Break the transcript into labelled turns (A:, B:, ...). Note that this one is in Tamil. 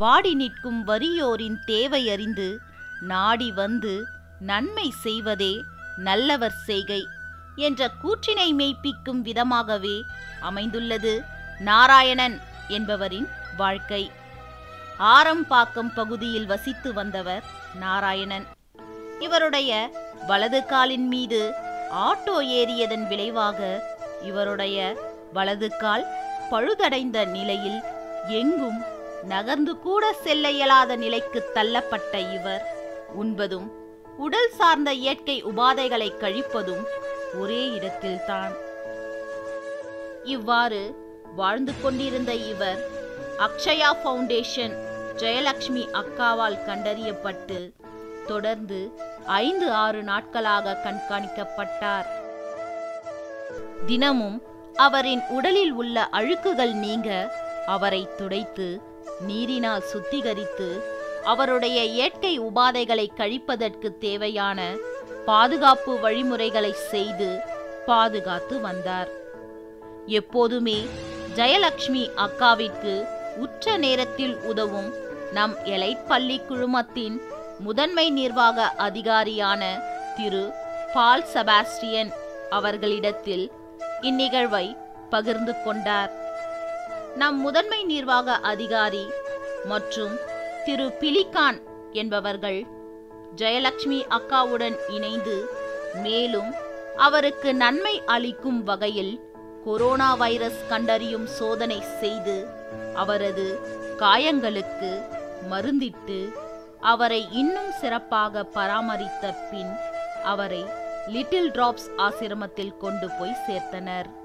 A: வாடி நிற்கும் வறியோரின் தேவை அறிந்து நாடி வந்து நன்மை செய்வதே நல்லவர் செய்கை என்ற கூற்றினை மெய்ப்பிக்கும் விதமாகவே அமைந்துள்ளது நாராயணன் என்பவரின் வாழ்க்கை ஆரம்பாக்கம் பகுதியில் வசித்து வந்தவர் நாராயணன் இவருடைய வலது காலின் மீது ஆட்டோ ஏறியதன் விளைவாக இவருடைய வலது கால் பழுதடைந்த நிலையில் எங்கும் நகர்ந்து கூட செல்ல இயலாத நிலைக்கு தள்ளப்பட்ட இவர் உண்பதும் உடல் சார்ந்த இயற்கை உபாதைகளை கழிப்பதும் ஒரே இடத்தில்தான் இவ்வாறு வாழ்ந்து கொண்டிருந்த இவர் அக்ஷயா ஃபவுண்டேஷன் ஜெயலக்ஷ்மி அக்காவால் கண்டறியப்பட்டு தொடர்ந்து ஐந்து ஆறு நாட்களாக கண்காணிக்கப்பட்டார் தினமும் அவரின் உடலில் உள்ள அழுக்குகள் நீங்க அவரை துடைத்து நீரினால் சுத்திகரித்து அவருடைய இயற்கை உபாதைகளை கழிப்பதற்கு தேவையான பாதுகாப்பு வழிமுறைகளை செய்து பாதுகாத்து வந்தார் எப்போதுமே ஜெயலக்ஷ்மி அக்காவிற்கு உற்ற நேரத்தில் உதவும் நம் எலைட் பள்ளி குழுமத்தின் முதன்மை நிர்வாக அதிகாரியான திரு பால் செபாஸ்டியன் அவர்களிடத்தில் இந்நிகழ்வை பகிர்ந்து கொண்டார் நம் முதன்மை நிர்வாக அதிகாரி மற்றும் திரு பிலிகான் என்பவர்கள் ஜெயலக்ஷ்மி அக்காவுடன் இணைந்து மேலும் அவருக்கு நன்மை அளிக்கும் வகையில் கொரோனா வைரஸ் கண்டறியும் சோதனை செய்து அவரது காயங்களுக்கு மருந்திட்டு அவரை இன்னும் சிறப்பாக பராமரித்த பின் அவரை லிட்டில் டிராப்ஸ் ஆசிரமத்தில் கொண்டு போய் சேர்த்தனர்